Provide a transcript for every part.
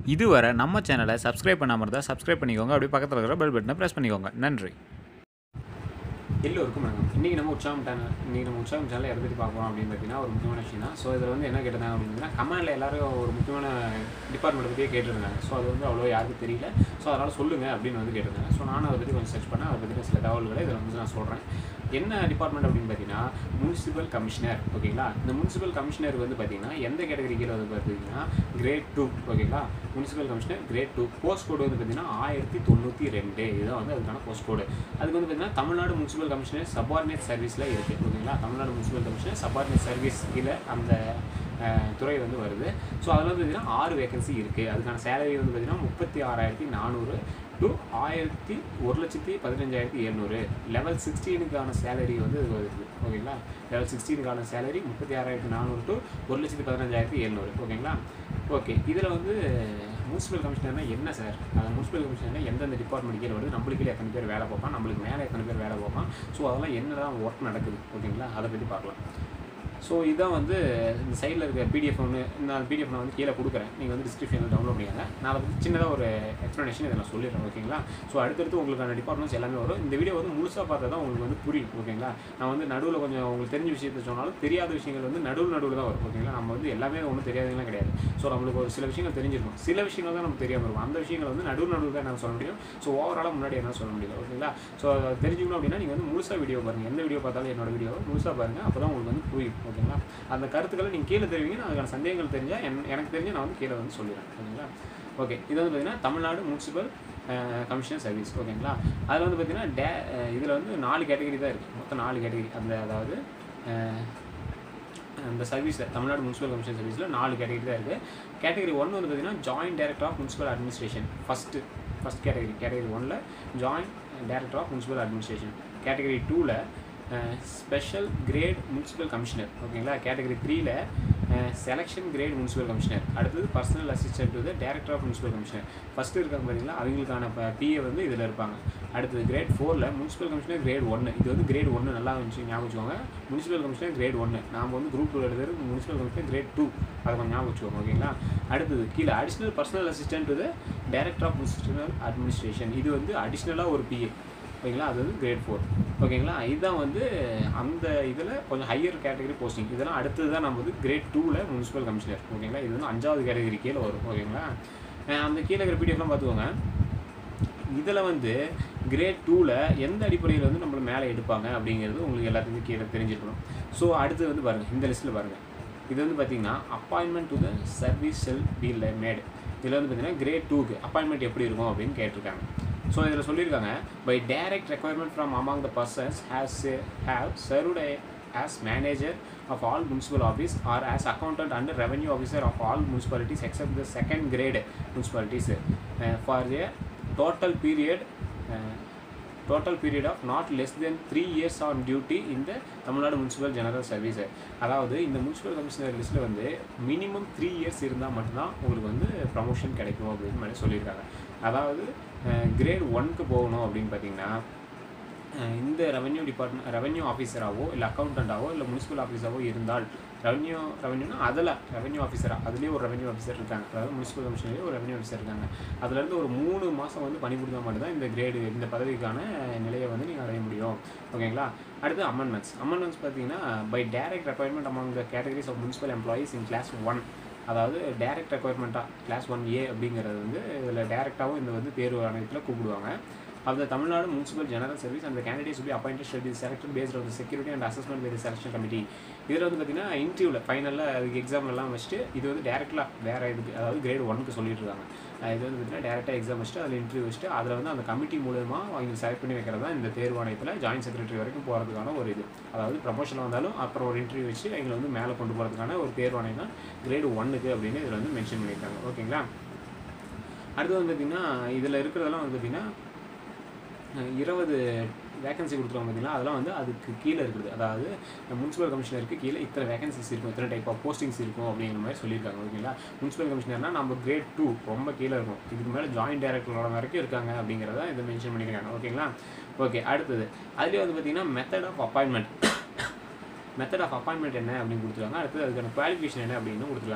இதுவரை நம்ம சேனலை சப்ஸ்கிரைப் பண்ணாமல் இருந்தால் சப்ஸ்கிரைப் பண்ணிக்கோங்க அப்படியே பக்கத்தில் இருக்கிற பெல் பட்டனை ப்ரெஸ் பண்ணிக்கோங்க நன்றி எல்லோருக்கும் வணக்கம் இன்றைக்கி நம்ம உற்சாகம் சேனல் இன்றைக்கி நம்ம உற்சாகம் சேனலில் எதை பற்றி பார்க்குறோம் அப்படின்னு பார்த்தீங்கன்னா ஒரு முக்கியமான விஷயம் தான் ஸோ இதில் வந்து என்ன கேட்டிருந்தாங்க அப்படின்னா கமெண்டில் எல்லாரும் ஒரு முக்கியமான டிபார்ட்மெண்ட் பற்றியே கேட்டிருந்தாங்க ஸோ அது வந்து அவ்வளோ யாருக்கும் தெரியல ஸோ அதனால் சொல்லுங்கள் அப்படின்னு வந்து கேட்டிருந்தாங்க ஸோ நானும் அதை பற்றி கொஞ்சம் சர்ச் பண்ணேன் அதை பற்றி சில தகவல்களை இதில் வந்து நான் சொல்கிறேன் என்ன டிபார்ட்மெண்ட் அப்படின்னு பார்த்தீங்கன்னா முனிசிபல் கமிஷனர் ஓகேங்களா இந்த முனிசிபல் கமிஷனர் வந்து பார்த்தீங்கன்னா எந்த கேட்டகரி கீழே வந்து பார்த்தீங்கன்னா கிரேட் டூ ஓகேங்களா municipal commissioner grade two post code வந்து பார்த்தீங்கன்னா ஆயிரத்தி தொண்ணூற்றி ரெண்டு இதுதான் வந்து அதுக்கான போஸ்ட் கோடு அதுக்கு வந்து பார்த்தீங்கன்னா தமிழ்நாடு முனிசிபல் கமிஷனர் சபார்டினேட் சர்வீஸில் இருக்குது ஓகேங்களா Tamil Nadu municipal commissioner subordinate service கீழே அந்த அஹ், துறை வந்து வருது ஸோ அதில் வந்து பார்த்தீங்கன்னா ஆறு வேகன்சி இருக்குது அதுக்கான சேலரி வந்து பார்த்தீங்கன்னா முப்பத்தி ஆறாயிரத்தி நானூறு டு ஆயிரத்தி ஒரு லட்சத்தி பதினஞ்சாயிரத்தி எழுநூறு லெவல் சிக்ஸ்டீனுக்கான சேலரி வந்து இது வருது ஓகேங்களா லெவல் சிக்ஸ்டீனுக்கான சேலரி முப்பத்தி ஆறாயிரத்தி நானூறு டு ஒரு லட்சத்தி பதினஞ்சாயிரத்தி எழுநூறு ஓகேங்களா ஓகே இதில் வந்து முனிசிபல் கமிஷனர்னா என்ன சார் அந்த முனிசிபல் கமிஷனர்னா எந்தெந்த டிபார்ட்மெண்ட் கீழே வருது நம்மளுக்கு கீழே எத்தனை பேர் வேலை பார்ப்பான் நம்மளுக்கு மேலே எத்தனை பேர் வேலை பார்ப்பான் ஸோ அதெல்லாம் என்னதான் ஒர்க் நடக்குது ஓகேங்களா அதை பற்றி பார்க்கலாம் ஸோ இதான் வந்து இந்த சைடில் இருக்க பிடிஎஃப் ஒன்று நான் பிடிஎஃப் நான் வந்து கீழே கொடுக்குறேன் நீங்கள் வந்து டிஸ்கிரிப்ஷனில் டவுன்லோட் பண்ணிக்கோங்க நான் அதை பற்றி சின்னதாக ஒரு எக்ஸ்ப்ளனேஷன் இதை நான் சொல்லிடுறேன் ஓகேங்களா ஸோ அடுத்தடுத்து உங்களுக்கான டிபார்ட்மெண்ட்ஸ் எல்லாமே வரும் இந்த வீடியோ வந்து முழுசாக பார்த்தா தான் உங்களுக்கு வந்து புரியும் ஓகேங்களா நான் வந்து நடுவில் கொஞ்சம் உங்களுக்கு தெரிஞ்ச விஷயத்தை சொன்னாலும் தெரியாத விஷயங்கள் வந்து நடுவில் நடுவில் தான் வரும் ஓகேங்களா நம்ம வந்து எல்லாமே ஒன்றும் தெரியாதவங்களாம் கிடையாது ஸோ நம்மளுக்கு ஒரு சில விஷயங்கள் தெரிஞ்சிருக்கும் சில விஷயங்கள் தான் நமக்கு தெரியாமல் இருக்கும் அந்த விஷயங்கள் வந்து நடுவில் நடுவில் தான் நான் சொல்ல முடியும் ஸோ ஓவராலாக முன்னாடி என்ன சொல்ல முடியல ஓகேங்களா ஸோ தெரிஞ்சுக்கணும் அப்படின்னா நீங்கள் வந்து முழுசாக வீடியோ பாருங்கள் எந்த வீடியோ பார்த்தாலும் என்னோட வீடியோ முழுசாக பாருங்கள் அப்போ தான் உங்களுக்கு வந்து புரியும் ஓகேங்களா அந்த கருத்துக்களை நீங்கள் கீழே தெரிவிங்க நான் அதுக்கான சந்தேகங்கள் தெரிஞ்சால் என் எனக்கு தெரிஞ்சு நான் வந்து கீழே வந்து சொல்லிடுறேன் ஓகேங்களா ஓகே இது வந்து பார்த்தீங்கன்னா தமிழ்நாடு முனிசிபல் கமிஷனர் சர்வீஸ் ஓகேங்களா அதில் வந்து பார்த்தீங்கன்னா டே இதில் வந்து நாலு கேட்டகரி தான் இருக்குது மொத்தம் நாலு கேட்டகரி அந்த அதாவது அஹ், அந்த சர்வீஸில் தமிழ்நாடு முனிசிபல் கமிஷன் சர்வீஸில் நாலு கேட்டகரி தான் இருக்குது கேட்டகரி ஒன் வந்து பார்த்தீங்கன்னா joint director of municipal administration first first category category ஒனில் joint director of municipal administration category டூவில் ஸ்பெஷல் கிரேட் முனிசிபல் கமிஷனர் ஓகேங்களா கேட்டகரி த்ரீல செலெக்ஷன் கிரேட் முனிசிபல் கமிஷனர் அடுத்தது personal assistant to the director of municipal commissioner first இருக்காங்க பார்த்தீங்களா அவங்களுக்கான BA வந்து இதில் இருப்பாங்க அடுத்தது கிரேட் ஃபோரில் முனிசிபல் கமிஷனர் கிரேட் ஒன்று இது வந்து கிரேட் ஒன்று நல்லா இருந்துச்சு ஞாபகம் வச்சுக்கோங்க முனிசிபல் கமிஷனர் கிரேட் ஒன்று நாம் வந்து குரூப் டூ எழுதுறது முனிசிபல் கமிஷனர் கிரேட் டூ அதை கொஞ்சம் ஞாபகம் வச்சுக்கோங்க ஓகேங்களா அடுத்தது கீழே additional personal assistant to the director of municipal administration இது வந்து அடிஷ்னலாக ஒரு பிஏ ஓகேங்களா அது வந்து கிரேட் ஃபோர் ஓகேங்களா இதுதான் வந்து அந்த இதில் கொஞ்சம் ஹையர் கேட்டகரி போஸ்டிங் இதெல்லாம் அடுத்தது தான் நம்ம வந்து கிரேட் டூவில் முனிசிபல் கமிஷனர் ஓகேங்களா இது வந்து அஞ்சாவது கேட்டகரி கீழே வரும் ஓகேங்களா அஹ் அந்த கீழே இருக்கிற பிடிஎஃப்லாம் பார்த்துக்கோங்க இதில் வந்து கிரேட் டூவில் எந்த அடிப்படையில் வந்து நம்மளை மேலே எடுப்பாங்க அப்படிங்கிறது உங்களுக்கு எல்லாத்துக்கும் கீழே தெரிஞ்சிருக்கணும் ஸோ அடுத்து வந்து பாருங்கள் இந்த லிஸ்ட்டில் பாருங்கள் இது வந்து பார்த்தீங்கன்னா appointment to the service shall be made இதில் வந்து பார்த்தீங்கன்னா கிரேட் டூக்கு அப்பாயின்மெண்ட் எப்படி இருக்கும் அப்படின்னு கேட்டிருக்காங்க ஸோ இதில் சொல்லியிருக்காங்க by direct recruitment from among the persons has have served as manager of all municipal office or as accountant and revenue officer of all municipalities except the second grade municipalities uh, for a total period uh, total period of not less than three years on duty இந்த Tamil Nadu municipal general service அதாவது இந்த municipal commissioner லிஸ்ட்டில் வந்து minimum three years இருந்தால் மட்டும்தான் உங்களுக்கு வந்து promotion கிடைக்கும் அப்படின்னு மாதிரி சொல்லியிருக்காங்க அதாவது கிரேட் ஒன்க்கு போகணும் அப்படின்னு பார்த்தீங்கன்னா அஹ் இந்த ரெவென்யூ டிபார்ட்மெண்ட் ரெவென்யூ ஆஃபீஸராகவோ இல்லை அக்கௌண்டண்ட்டாவோ இல்லை முனிசிபல் ஆஃபீஸராகவோ இருந்தால் ரெவென்யூ ரெவென்யூனா அதில் ரெவென்யூ ஆஃபீஸராக அதுலேயே ஒரு ரெவென்யூ ஆஃபீஸர் இருக்காங்க அதாவது முனிசிபல் கமிஷன்லேயே ஒரு ரெவென்யூ ஆஃபீஸர் இருக்காங்க அதுலேருந்து ஒரு மூணு மாதம் வந்து பணிபுரிந்தால் மட்டும்தான் இந்த கிரேடு இந்த பதவிக்கான நிலையை வந்து நீங்கள் அடைய முடியும் ஓகேங்களா அடுத்து அமெண்ட்மெண்ட்ஸ் அமெண்ட்மெண்ட்ஸ் பார்த்தீங்கன்னா by direct appointment among the categories of municipal employees in class one அதாவது டைரக்ட் ரெக்குவயர்மெண்ட்டாக கிளாஸ் ஒன் ஏ அப்படிங்கிறது வந்து இதில் டேரெக்டாகவும் இந்த வந்து தேர்வு ஆணையத்தில் கூப்பிடுவாங்க of the Tamil Nadu Municipal General Service and the candidates will be appointed shall be selected based on the security and assessment by the selection committee இதில் வந்து பார்த்தீங்கன்னா இன்டர்வியூவில் ஃபைனலில் அதுக்கு எக்ஸாம் எல்லாம் வச்சுட்டு இது வந்து டேரெக்டாக வேறு இதுக்கு அதாவது கிரேட் ஒனுக்கு சொல்லிட்டு இருக்காங்க அஹ் இது வந்து பார்த்தீங்கன்னா டேரெக்டாக எக்ஸாம் வச்சுட்டு அதில் இன்டர்வியூ வச்சுட்டு அதில் வந்து அந்த கமிட்டி மூலயமா அவங்க செலக்ட் பண்ணி வைக்கிறது தான் இந்த தேர்வாணையத்தில் ஜாயின்ட் செக்ரட்டரி வரைக்கும் போகிறதுக்கான ஒரு இது அதாவது ப்ரமோஷன் வந்தாலும் அப்புறம் ஒரு இன்டர்வியூ வச்சு எங்களை வந்து மேலே கொண்டு போகிறதுக்கான ஒரு தேர்வாணையம் தான் கிரேட் ஒன்னுக்கு அப்படின்னு இதில் வந்து மென்ஷன் பண்ணியிருக்காங்க ஓகேங்களா அடுத்து வந்து பார்த்திங்கன்னா இதில் இருக்கிறதெல்லாம் வந்து பார்த்திங்கன்னா அஹ் இருபது வேகன்சி கொடுத்துருவாங்க பார்த்தீங்களா அதெல்லாம் வந்து அதுக்கு கீழே இருக்குது அதாவது முனிசிபல் கமிஷனருக்கு கீழே இத்தனை வேகன்சிஸ் இருக்கும் இத்தனை டைப் ஆஃப் போஸ்டிங்ஸ் இருக்கும் அப்படிங்கிற மாதிரி சொல்லியிருக்காங்க ஓகேங்களா முனிசிபல் கமிஷனர்னா நம்ம கிரேட் டூ ரொம்ப கீழே இருக்கும் இதுக்கு மேலே ஜாயின்ட் டைரக்டரோட வரைக்கும் இருக்காங்க அப்படிங்கிறத இதை மென்ஷன் பண்ணியிருக்காங்க ஓகேங்களா ஓகே அடுத்தது அதுலேயே வந்து பார்த்தீங்கன்னா method of appointment method of appointment என்ன அப்படின்னு கொடுத்துருக்காங்க அடுத்தது அதுக்கான குவாலிஃபிகேஷன் என்ன அப்படின்னு கொடுத்துருக்காங்க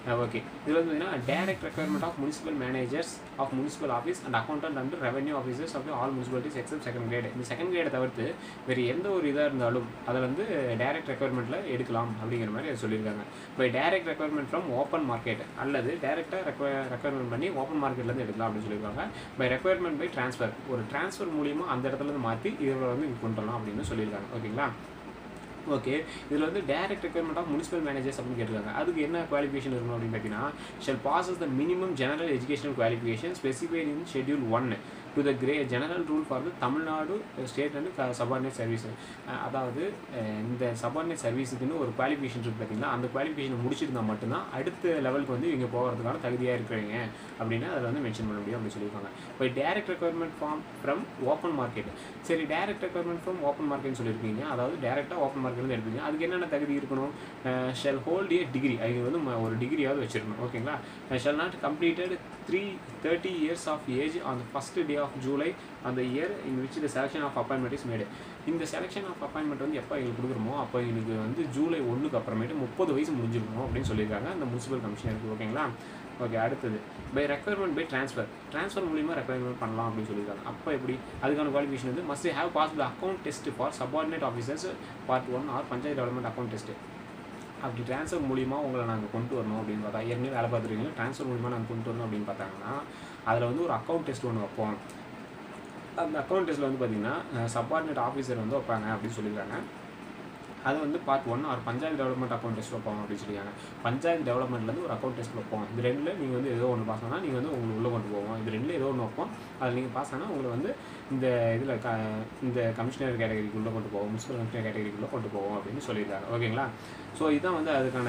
ஓகே இதில் வந்து பார்த்தீங்கன்னா direct requirement of municipal managers of municipal office and accountant and revenue officers of all municipalities except second grade இந்த செகண்ட் கிரேடை தவிர்த்து வேறு எந்த ஒரு இதாக இருந்தாலும் அதை வந்து டேரக்ட் ரெக்குயர்மெண்ட்டில் எடுக்கலாம் அப்படிங்கிற மாதிரி அது சொல்லியிருக்காங்க by direct requirement from open market அல்லது டேரெக்டாக ரெக்குவயர் ரெக்குயர்மெண்ட் பண்ணி ஓப்பன் மார்க்கெட்லேருந்து எடுக்கலாம் அப்படின்னு சொல்லியிருக்காங்க பை ரெக்குயர்மெண்ட் பை ட்ரான்ஸ்ஃபர் ஒரு ட்ரான்ஸ்ஃபர் மூலியமாக அந்த இடத்துல இருந்து மாற்றி இதில் வந்து இங்கே கொண்டு வரலாம் அப்படின்னு சொல்லியிருக்காங்க ஓகேங்களா ஓகே இதில் வந்து direct requirement of municipal managers அப்படின்னு கேட்டிருக்காங்க அதுக்கு என்ன குவாலிஃபிகேஷன் இருக்கணும் அப்படின்னு பார்த்தீங்கன்னா shall possess the minimum general educational qualification specified in schedule one to the கிரே general rule for the Tamil Nadu state and subordinate service அதாவது அஹ், இந்த சபார்டினேட் சர்வீஸுக்குன்னு ஒரு குவாலிஃபிகேஷன் இருக்குது பார்த்தீங்கன்னா அந்த குவாலிஃபிகேஷன் முடிச்சிருந்தா மட்டும்தான் அடுத்த லெவலுக்கு வந்து இங்கே போகிறதுக்கான தகுதியாக இருக்கிறீங்க அப்படின்னு அதில் வந்து மென்ஷன் பண்ண முடியும் அப்படின்னு சொல்லியிருக்காங்க இப்போ direct requirement form from open market சரி டேரக்ட் ரெக்குயர்மெண்ட் ஃப்ரம் ஓப்பன் மார்க்கெட்னு சொல்லியிருக்கீங்க அதாவது டேரெக்டாக ஓப்பன் மார்க்கெட்லேருந்து எடுப்பீங்க அதுக்கு என்னென்ன தகுதி இருக்கணும் ஷெல் ஹோல்ட் ஏ டிகிரி அது வந்து ம- ஒரு டிகிரியாவது வச்சிருக்கணும் ஓகேங்களா shall not completed three thirty years of age on the first day of July அந்த year in which the selection of appointment is made இந்த செலெக்ஷன் ஆஃப் அப்பாயின்மெண்ட் வந்து எப்போ எங்களுக்கு கொடுக்குறோமோ அப்போ எங்களுக்கு வந்து ஜூலை ஒன்றுக்கு அப்புறமேட்டு முப்பது வயசு முடிஞ்சிருக்கணும் அப்படின்னு சொல்லியிருக்காங்க அந்த முனிசிபல் கமிஷனருக்கு ஓகேங்களா ஓகே அடுத்தது by requirement by transfer transfer மூலியமாக ரெக்குயர்மெண்ட் பண்ணலாம் அப்படின்னு சொல்லியிருக்காங்க அப்போ எப்படி அதுக்கான குவாலிஃபிகேஷன் வந்து must have pass the account test for subordinate officers part one or panchayat development account test அப்படி ட்ரான்ஸ்ஃபர் மூலிமா உங்களை நாங்கள் கொண்டு வரணும் அப்படின்னு பார்த்தா ஏற்கனவே வேலை பார்த்துருக்கீங்க ட்ரான்ஸ்ஃபர் மூலிமா நாங்கள் கொண்டு வரணும் அப்படின்னு பார்த்தாங்கன்னா அதில் வந்து ஒரு அக்கௌண்ட் டெஸ்ட் ஒன்று வைப்போம் அந்த அக்கௌண்ட் டெஸ்ட்டில் வந்து பார்த்தீங்கன்னா சப்பார்டினேட் ஆஃபீஸர் வந்து வைப்பாங்க அப்படின்னு சொல்லியிருக்காங்க அது வந்து part one or panchayat development account test வைப்போம் அப்படின்னு சொல்லியிருக்காங்க பஞ்சாயத்து டெவலப்மெண்ட்லேருந்து ஒரு அக்கௌண்ட் டெஸ்ட் வைப்போம் இது ரெண்டில் நீங்கள் வந்து ஏதோ ஒன்று பாஸ் ஆனால் நீங்கள் வந்து உங்களுக்கு உள்ளே கொண்டு போவோம் இது ரெண்டில் ஏதோ ஒன்று வைப்போம் அதில் நீங்கள் பாஸ் ஆனால் உங்களை வந்து இந்த இதில் க இந்த கமிஷனர் கேட்டகரிக்குள்ளே கொண்டு போவோம் முனிசிபல் கமிஷனர் கேட்டகரிக்குள்ளே கொண்டு போவோம் அப்படின்னு சொல்லியிருக்காங்க ஓகேங்களா ஸோ இதுதான் வந்து அதுக்கான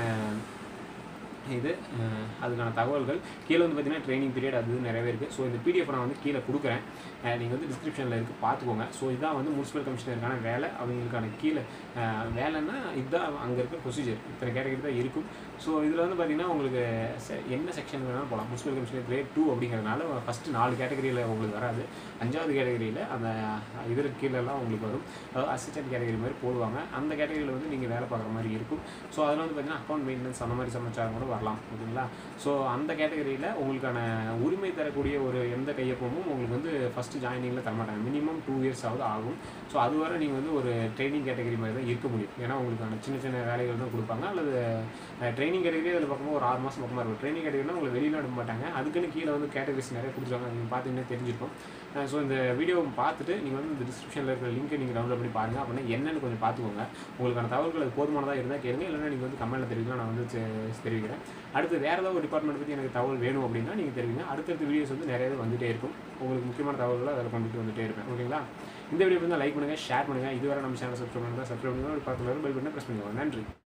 இது அஹ், அதுக்கான தகவல்கள் கீழே வந்து பார்த்தீங்கன்னா ட்ரைனிங் பீரியட் அது இது நிறையவே இருக்குது ஸோ இந்த பிடிஎஃப் நான் வந்து கீழே கொடுக்குறேன் நீங்கள் வந்து டிஸ்கிரிப்ஷனில் இருக்குது பார்த்துக்கோங்க ஸோ இதான் வந்து முனிசிபல் கமிஷனருக்கான வேலை அவங்களுக்கான கீழே அஹ், வேலைன்னா இதுதான் அங்கே இருக்க ப்ரொசீஜர் இத்தனை கேட்டகரி தான் இருக்கும் ஸோ இதில் வந்து பார்த்தீங்கன்னா உங்களுக்கு se- என்ன செக்ஷன் வேணாலும் போகலாம் முனிசிபல் கமிஷனர் கிரேட் டூ அப்படிங்கிறதுனால ஃபஸ்ட்டு நாலு கேட்டகரியில் உங்களுக்கு வராது அஞ்சாவது கேட்டகரியில் அந்த இதற்கு கீழெல்லாம் உங்களுக்கு வரும் அதாவது அசிஸ்டன்ட் கேட்டகரி மாதிரி போடுவாங்க அந்த கேட்டகரியில் வந்து நீங்கள் வேலை பார்க்குற மாதிரி இருக்கும் ஸோ அதில் வந்து பார்த்தீங்கன்னா அக்கௌண்ட் மெயின்டெனன்ஸ் அந்த மாதிரி சமாச்சாரம் கூட வரலாம் ஓகேங்களா ஸோ அந்த கேட்டகரியில் உங்களுக்கான உரிமை தரக்கூடிய ஒரு எந்த கையொப்பமும் உங்களுக்கு வந்து ஃபஸ்ட்டு ஜாயினிங்கில் தரமாட்டாங்க மினிமம் டூ இயர்ஸ் ஆகுது ஆகும் ஸோ அது வரை நீங்கள் வந்து ஒரு ட்ரைனிங் கேட்டகரி மாதிரி தான் இருக்க முடியும் ஏன்னா உங்களுக்கான சின்ன சின்ன வேலைகள் தான் கொடுப்பாங்க அல்லது ட்ரைனிங் கேட்டகரி அதில் பக்கமாக ஒரு ஆறு மாதம் பக்கமாக இருக்கும் ட்ரைனிங் கேட்டகரினா உங்களை வெளியில் அனுப்ப மாட்டாங்க அதுக்குன்னு கீழே வந்து கேட்டகரிஸ் நிறைய கொடுத்துருவாங்க நீங்கள் பார்த்தீங்கன்னா தெரிஞ்சிருக்கும் ஸோ இந்த வீடியோ பார்த்துட்டு நீங்கள் வந்து இந்த டிஸ்கிரிப்ஷனில் இருக்கிற லிங்க்கை நீங்கள் டவுன்லோட் பண்ணி பாருங்கள் அப்படின்னா என்னென்னு கொஞ்சம் பார்த்துக்கோங்க உங்களுக்கான தகவல்கள் அது போதுமானதாக இருந்தால் கேளுங்க இல்லைன்னா நீங்கள் வந்து கமெண்ட்டில் தெரிவிக்கலாம் நான் வந்து தெ- தெரிவிக்கிறேன் அடுத்து வேறு ஏதாவது ஒரு டிபார்ட்மெண்ட் பற்றி எனக்கு தகவல் வேணும் அப்படின்னா நீங்கள் தெரிவிங்க அடுத்தடுத்த வீடியோஸ் வந்து நிறையவே வந்துட்டே இருக்கும் உங்களுக்கு முக்கியமான தகவல்களை அதில் கொண்டுட்டு வந்துட்டே இருப்பேன் ஓகேங்களா இந்த வீடியோ வந்து லைக் பண்ணுங்கள் ஷேர் பண்ணுங்கள் இதுவரை நம்ம சேனல் சப்ஸ்கிரைப் பண்ணுங்கள் சப்ஸ்கிரைப் பண்ணுங்கள் ஒரு பக்கத்தில் பெல் பட்டனை ப்ரெஸ் பண்ணுங்க நன்றி